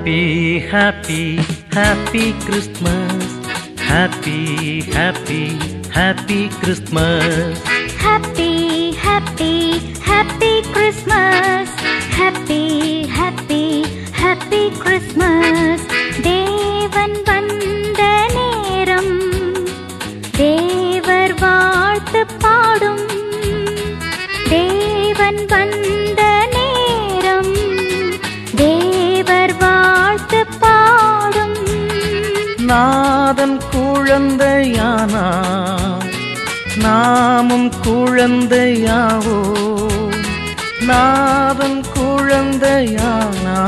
Happy, happy, happy Christmas. Happy, happy, happy Christmas. Happy, happy, happy Christmas. Happy, happy, happy Christmas. தேவன் வந்த நேரம் தேவர் வாழ்த்து பாடும் தேவன் வந்த நேரம் தேவர் வாழ்த்து பாடும் நாதன் குழந்தையானா நாமும் குழந்தையாவோ நாதன் குழந்தையானா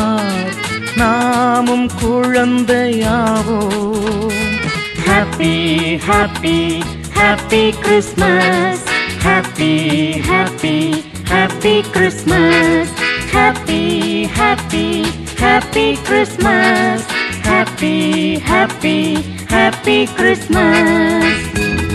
நாமும் குழந்தையாவோ happy happy happy Christmas happy happy happy Christmas happy happy happy Christmas happy happy happy Christmas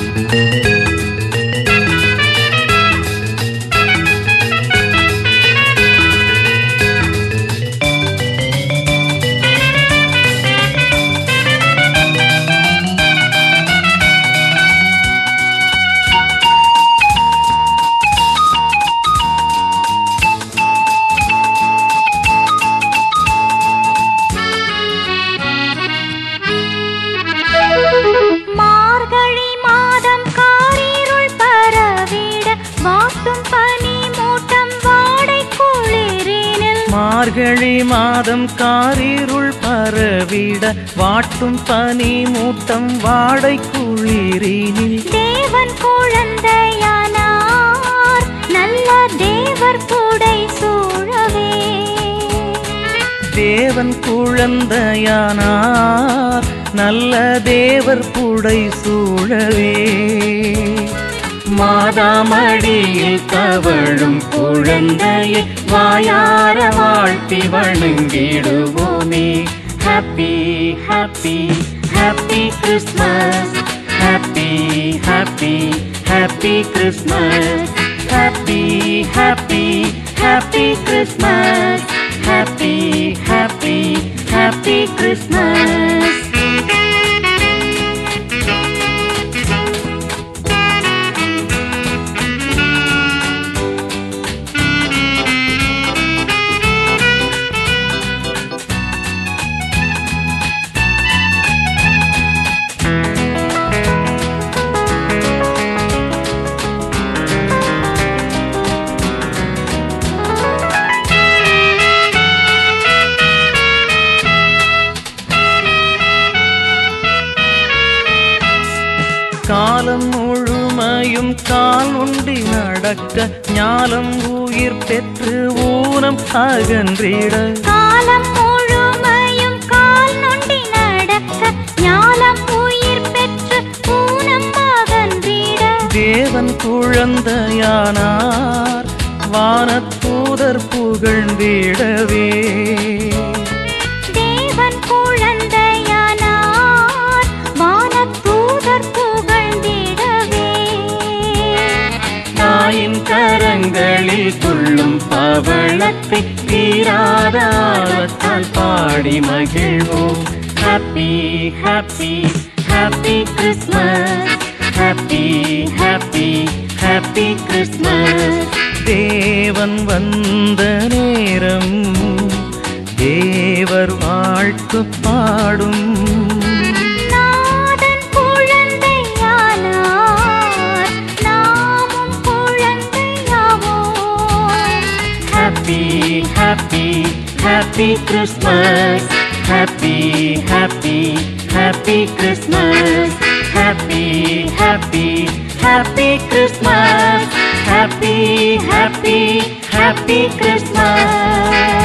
மார்கழி மாதம் காரிருள் பரவிட வாட்டும் பனி மூட்டம் வாடை குளிரினில் மார்கழி மாதம் காரிருள் பரவிட வாட்டும் பனி மூட்டம் வாடை குளிரினில் தேவன் குழந்தையானார் நல்ல தேவர் புடை சூழவே தேவன் குழந்தையானார் நல்ல தேவர் புடை சூழவே மாதாமடியில் தவழும் குழந்தையை வாயார வாழ்த்தி வணங்கிடுவோமே happy happy happy Christmas happy happy happy Christmas happy happy happy Christmas happy happy happy Christmas காலம் முழுமையும் கால் உண்டி நடக்க ஞாலம் உயிர் பெற்று ஊனம் அகன்றிட காலம் முழுமையும் கால் நொண்டி நடக்க ஞாலம் உயிர் பெற்று ஊனம் அகன்றிட தேவன் குழந்தையானார் வானத்தூதர் புகழ்ந்திடவே தேவன் குழந்தையானார் வானத்தூதர் புகழ்ந்திடவே தாயின் கரங்களில் துள்ளும் பவளத்தை தீராத ஆர்வத்தால் பாடி மகிழ்வோம் happy happy happy Christmas happy happy happy Christmas தேவன் வந்த நேரம் தேவர் வாழ்த்து பாடும் நாதன் குழந்தையானார் நாமும் குழந்தையாவோம் Happy, happy, happy Christmas. Happy, happy, happy Christmas. Happy, happy, happy Christmas. Happy, happy, happy Christmas.